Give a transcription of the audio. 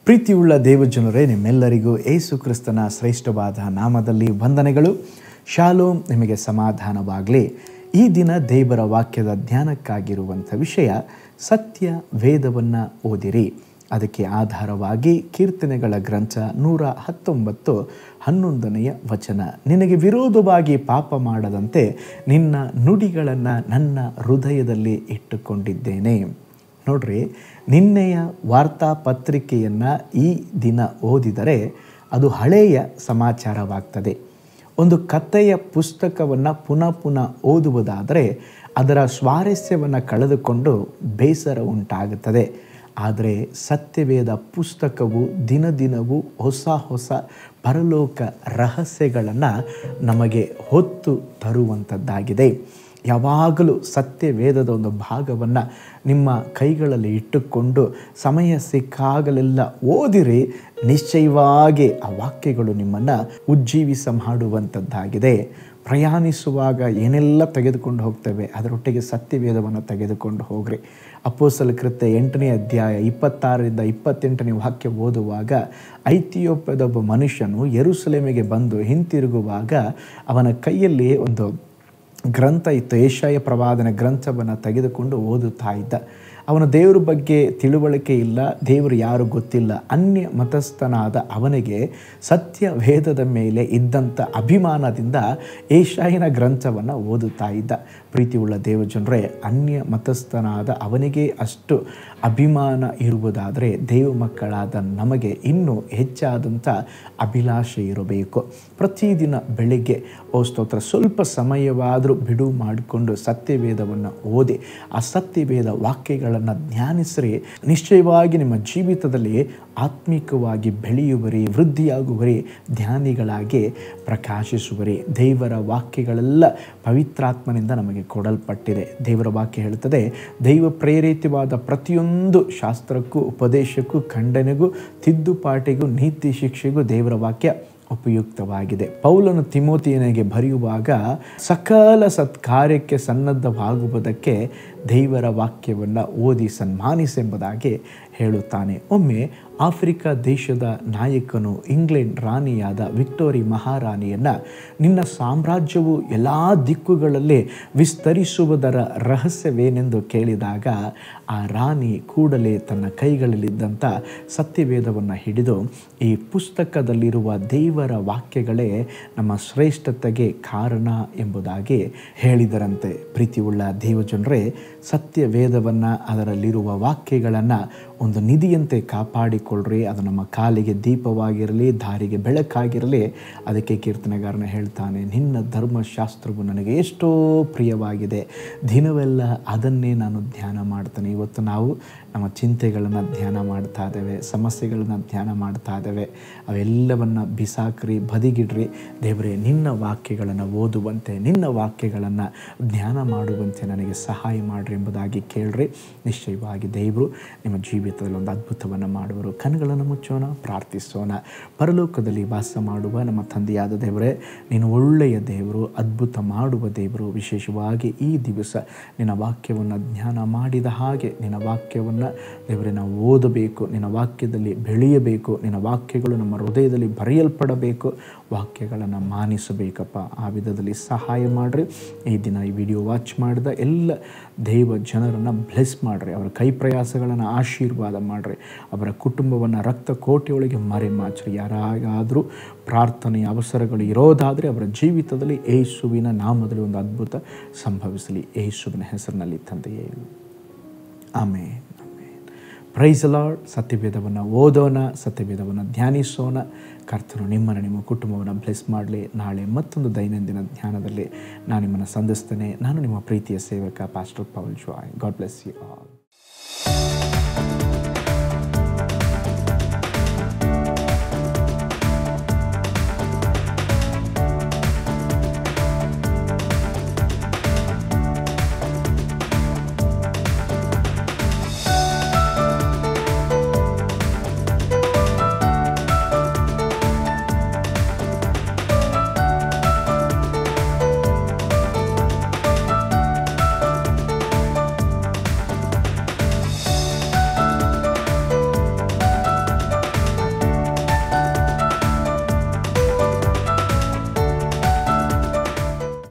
ಪ್ರೀತಿಯುಳ್ಳ ದೇವಜನರೇ ನಿಮ್ಮೆಲ್ಲರಿಗೂ ಏಸು ಕ್ರಿಸ್ತನ ಶ್ರೇಷ್ಠವಾದ ನಾಮದಲ್ಲಿ ವಂದನೆಗಳು ಶಾಲೋಮ್ ನಿಮಗೆ ಸಮಾಧಾನವಾಗಲಿ ಈ ದಿನ ದೇವರ ವಾಕ್ಯದ ಧ್ಯಾನಕ್ಕಾಗಿರುವಂಥ ವಿಷಯ ಸತ್ಯ ವೇದವನ್ನು ಓದಿರಿ ಅದಕ್ಕೆ ಆಧಾರವಾಗಿ ಕೀರ್ತನೆಗಳ ಗ್ರಂಥ ನೂರ ಹತ್ತೊಂಬತ್ತು ಹನ್ನೊಂದನೆಯ ವಚನ ನಿನಗೆ ವಿರೋಧವಾಗಿ ಪಾಪ ಮಾಡದಂತೆ ನಿನ್ನ ನುಡಿಗಳನ್ನು ನನ್ನ ಹೃದಯದಲ್ಲಿ ಇಟ್ಟುಕೊಂಡಿದ್ದೇನೆ ನೋಡ್ರಿ ನಿನ್ನೆಯ ವಾರ್ತಾಪತ್ರಿಕೆಯನ್ನು ಈ ದಿನ ಓದಿದರೆ ಅದು ಹಳೆಯ ಸಮಾಚಾರವಾಗ್ತದೆ ಒಂದು ಕಥೆಯ ಪುಸ್ತಕವನ್ನು ಪುನಃ ಪುನಃ ಓದುವುದಾದರೆ ಅದರ ಸ್ವಾರಸ್ಯವನ್ನು ಕಳೆದುಕೊಂಡು ಬೇಸರ ಉಂಟಾಗುತ್ತದೆ ಆದರೆ ಸತ್ಯವೇದ ಪುಸ್ತಕವು ದಿನ ದಿನವೂ ಹೊಸ ಹೊಸ ಪರಲೋಕ ರಹಸ್ಯಗಳನ್ನು ನಮಗೆ ಹೊತ್ತು ತರುವಂಥದ್ದಾಗಿದೆ ಯಾವಾಗಲೂ ಸತ್ಯವೇದದ ಒಂದು ಭಾಗವನ್ನು ನಿಮ್ಮ ಕೈಗಳಲ್ಲಿ ಇಟ್ಟುಕೊಂಡು ಸಮಯ ಸಿಕ್ಕಾಗಲೆಲ್ಲ ಓದಿರಿ ನಿಶ್ಚಯವಾಗಿ ಆ ವಾಕ್ಯಗಳು ನಿಮ್ಮನ್ನು ಉಜ್ಜೀವಿಸ ಮಾಡುವಂಥದ್ದಾಗಿದೆ ಪ್ರಯಾಣಿಸುವಾಗ ಏನೆಲ್ಲ ತೆಗೆದುಕೊಂಡು ಹೋಗ್ತೇವೆ ಅದರೊಟ್ಟಿಗೆ ಸತ್ಯವೇದವನ್ನು ತೆಗೆದುಕೊಂಡು ಹೋಗ್ರಿ ಅಪ್ಪೋಸಲ ಕೃತ್ಯ ಎಂಟನೇ ಅಧ್ಯಾಯ ಇಪ್ಪತ್ತಾರರಿಂದ ಇಪ್ಪತ್ತೆಂಟನೇ ವಾಕ್ಯ ಓದುವಾಗ ಐತಿಯೋಪ್ಯದ ಒಬ್ಬ ಮನುಷ್ಯನು ಯರುಸಲೇಮಿಗೆ ಬಂದು ಹಿಂತಿರುಗುವಾಗ ಅವನ ಕೈಯಲ್ಲಿ ಒಂದು ಗ್ರಂಥ ಇತ್ತು ಏಷಾಯ ಪ್ರವಾದನ ಗ್ರಂಥವನ್ನು ತೆಗೆದುಕೊಂಡು ಓದುತ್ತಾ ಇದ್ದ ಅವನ ದೇವರ ಬಗ್ಗೆ ತಿಳುವಳಿಕೆ ಇಲ್ಲ ದೇವರು ಯಾರು ಗೊತ್ತಿಲ್ಲ ಅನ್ಯ ಮತಸ್ಥನಾದ ಅವನಿಗೆ ಸತ್ಯ ವೇದದ ಮೇಲೆ ಇದ್ದಂಥ ಅಭಿಮಾನದಿಂದ ಏಷಾಯಿನ ಗ್ರಂಥವನ್ನು ಓದುತ್ತಾ ಇದ್ದ ಪ್ರೀತಿಯುಳ್ಳ ದೇವಜನರೇ ಅನ್ಯ ಮತಸ್ಥನಾದ ಅವನಿಗೆ ಅಷ್ಟು ಅಭಿಮಾನ ಇರುವುದಾದರೆ ದೇವ ಮಕ್ಕಳಾದ ನಮಗೆ ಇನ್ನೂ ಹೆಚ್ಚಾದಂಥ ಅಭಿಲಾಷೆ ಇರಬೇಕು ಪ್ರತಿದಿನ ಬೆಳಿಗ್ಗೆ ಓ ಸ್ತೋತ್ರ ಸ್ವಲ್ಪ ಸಮಯವಾದರೂ ಬಿಡುವು ಮಾಡಿಕೊಂಡು ಸತ್ಯವೇದವನ್ನು ಓದಿ ಆ ಸತ್ಯವೇದ ವಾಕ್ಯಗಳನ್ನು ಧ್ಯಾನಿಸಿರಿ ನಿಶ್ಚಯವಾಗಿ ನಿಮ್ಮ ಜೀವಿತದಲ್ಲಿ ಆತ್ಮಿಕವಾಗಿ ಬೆಳೆಯುವರಿ ವೃದ್ಧಿಯಾಗುವರಿ ಧ್ಯಾನಿಗಳಾಗಿ ಪ್ರಕಾಶಿಸುವರಿ ದೇವರ ವಾಕ್ಯಗಳೆಲ್ಲ ಪವಿತ್ರಾತ್ಮನಿಂದ ನಮಗೆ ಕೊಡಲ್ಪಟ್ಟಿದೆ ದೇವರ ವಾಕ್ಯ ಹೇಳುತ್ತದೆ ದೈವ ಪ್ರೇರಿತವಾದ ಪ್ರತಿಯೊಂದು ಶಾಸ್ತ್ರಕ್ಕೂ ಉಪದೇಶಕ್ಕೂ ಖಂಡನೆಗೂ ತಿದ್ದುಪಾಟಿಗೂ ನೀತಿ ಶಿಕ್ಷೆಗೂ ದೇವರ ವಾಕ್ಯ ಉಪಯುಕ್ತವಾಗಿದೆ ಪೌಲನು ತಿಮೋತಿಯನಿಗೆ ಬರೆಯುವಾಗ ಸಕಲ ಸತ್ಕಾರ್ಯಕ್ಕೆ ಸನ್ನದ್ಧವಾಗುವುದಕ್ಕೆ ದೇವರ ವಾಕ್ಯವನ್ನು ಓದಿ ಸನ್ಮಾನಿಸೆಂಬುದಾಗಿ ಹೇಳುತ್ತಾನೆ ಒಮ್ಮೆ ಆಫ್ರಿಕಾ ದೇಶದ ನಾಯಕನು ಇಂಗ್ಲೆಂಡ್ ರಾಣಿಯಾದ ವಿಕ್ಟೋರಿ ಮಹಾರಾಣಿಯನ್ನು ನಿನ್ನ ಸಾಮ್ರಾಜ್ಯವು ಎಲ್ಲ ದಿಕ್ಕುಗಳಲ್ಲಿ ವಿಸ್ತರಿಸುವುದರ ರಹಸ್ಯವೇನೆಂದು ಕೇಳಿದಾಗ ಆ ರಾಣಿ ಕೂಡಲೇ ತನ್ನ ಕೈಗಳಲ್ಲಿದ್ದಂಥ ಸತ್ಯವೇದವನ್ನು ಹಿಡಿದು ಈ ಪುಸ್ತಕದಲ್ಲಿರುವ ದೇವರ ವಾಕ್ಯಗಳೇ ನಮ್ಮ ಶ್ರೇಷ್ಠತೆಗೆ ಕಾರಣ ಎಂಬುದಾಗಿ ಹೇಳಿದರಂತೆ ಪ್ರೀತಿಯುಳ್ಳ ದೇವಜನರೇ ಸತ್ಯವೇದವನ್ನು ಅದರಲ್ಲಿರುವ ವಾಕ್ಯಗಳನ್ನು ಒಂದು ನಿಧಿಯಂತೆ ಕಾಪಾಡಿಕೊಳ್ಳ್ರಿ ಅದು ನಮ್ಮ ಕಾಲಿಗೆ ದೀಪವಾಗಿರಲಿ ದಾರಿಗೆ ಬೆಳಕಾಗಿರಲಿ ಅದಕ್ಕೆ ಕೀರ್ತನೆಗಾರನ ಹೇಳ್ತಾನೆ ನಿನ್ನ ಧರ್ಮಶಾಸ್ತ್ರವು ನನಗೆ ಎಷ್ಟೋ ಪ್ರಿಯವಾಗಿದೆ ದಿನವೆಲ್ಲ ಅದನ್ನೇ ನಾನು ಧ್ಯಾನ ಮಾಡ್ತೇನೆ ಇವತ್ತು ನಾವು ನಮ್ಮ ಚಿಂತೆಗಳನ್ನು ಧ್ಯಾನ ಮಾಡ್ತಾ ಇದ್ದೇವೆ ಸಮಸ್ಯೆಗಳನ್ನು ಧ್ಯಾನ ಮಾಡ್ತಾ ಇದ್ದೇವೆ ಅವೆಲ್ಲವನ್ನು ಬಿಸಾಕ್ರಿ ಬದಿಗಿಡ್ರಿ ದೇವರೇ ನಿನ್ನ ವಾಕ್ಯಗಳನ್ನು ಓದುವಂತೆ ನಿನ್ನ ವಾಕ್ಯಗಳನ್ನು ಧ್ಯಾನ ಮಾಡುವಂತೆ ನನಗೆ ಸಹಾಯ ಮಾಡಿರಿ ಎಂಬುದಾಗಿ ಕೇಳ್ರಿ ನಿಶ್ಚಯವಾಗಿ ದೇವರು ನಿಮ್ಮ ಜೀವಿತದಲ್ಲಿ ಒಂದು ಅದ್ಭುತವನ್ನು ಮಾಡುವರು ಕಣ್ಗಳನ್ನು ಮುಚ್ಚೋಣ ಪ್ರಾರ್ಥಿಸೋಣ ಪರಲೋಕದಲ್ಲಿ ವಾಸ ಮಾಡುವ ನಮ್ಮ ತಂದೆಯಾದ ದೇವರೇ ನೀನು ಒಳ್ಳೆಯ ದೇವರು ಅದ್ಭುತ ಮಾಡುವ ದೇವರು ವಿಶೇಷವಾಗಿ ಈ ದಿವಸ ನಿನ್ನ ವಾಕ್ಯವನ್ನು ಧ್ಯಾನ ಮಾಡಿದ ಹಾಗೆ ನಿನ್ನ ವಾಕ್ಯವನ್ನು ದೇವರೇ ನಾವು ಓದಬೇಕು ನಿನ್ನ ವಾಕ್ಯದಲ್ಲಿ ಬೆಳೆಯಬೇಕು ನಿನ್ನ ವಾಕ್ಯಗಳು ನಮ್ಮ ಹೃದಯದಲ್ಲಿ ಬರೆಯಲ್ಪಡಬೇಕು ವಾಕ್ಯಗಳನ್ನು ಮಾನಿಸಬೇಕಪ್ಪ ಆ ವಿಧದಲ್ಲಿ ಸಹಾಯ ಮಾಡಿರಿ ಈ ದಿನ ಈ ವಿಡಿಯೋ ವಾಚ್ ಮಾಡಿದ ಎಲ್ಲ ದೈವ ಜನರನ್ನು ಬ್ಲೆಸ್ ಮಾಡಿರಿ ಅವರ ಕೈ ಪ್ರಯಾಸಗಳನ್ನು ಆಶೀರ್ವಾದ ಮಾಡಿರಿ ಅವರ ಕುಟುಂಬವನ್ನು ರಕ್ತ ಕೋಟೆಯೊಳಗೆ ಮರೆ ಮಾಚ್ರಿ ಯಾರಾಗಾದರೂ ಪ್ರಾರ್ಥನೆಯ ಅವಸರಗಳು ಇರೋದಾದರೆ ಅವರ ಜೀವಿತದಲ್ಲಿ ಏಸುವಿನ ನಾಮದಲ್ಲಿ ಒಂದು ಅದ್ಭುತ ಸಂಭವಿಸಲಿ ಏಸುವಿನ ಹೆಸರಿನಲ್ಲಿ ತಂದೆಯೇ ಆಮೇಲೆ ಪ್ರೈಸ್ ಲಾರ್ಡ್ ಸತ್ಯವೇದವನ್ನು ಓದೋಣ ಸತ್ಯವೇದವನ್ನು ಧ್ಯಾನಿಸೋಣ ಕರ್ತನು ನಿಮ್ಮನ್ನು ನಿಮ್ಮ ಕುಟುಂಬವನ್ನು ಬ್ಲೆಸ್ ಮಾಡಲಿ ನಾಳೆ ಮತ್ತೊಂದು ದೈನಂದಿನ ಧ್ಯಾನದಲ್ಲಿ ನಾನು ನಿಮ್ಮನ್ನು ಸಂಧಿಸ್ತೇನೆ ನಾನು ನಿಮ್ಮ ಪ್ರೀತಿಯ ಸೇವಕ pastor Pavel Joy God bless you all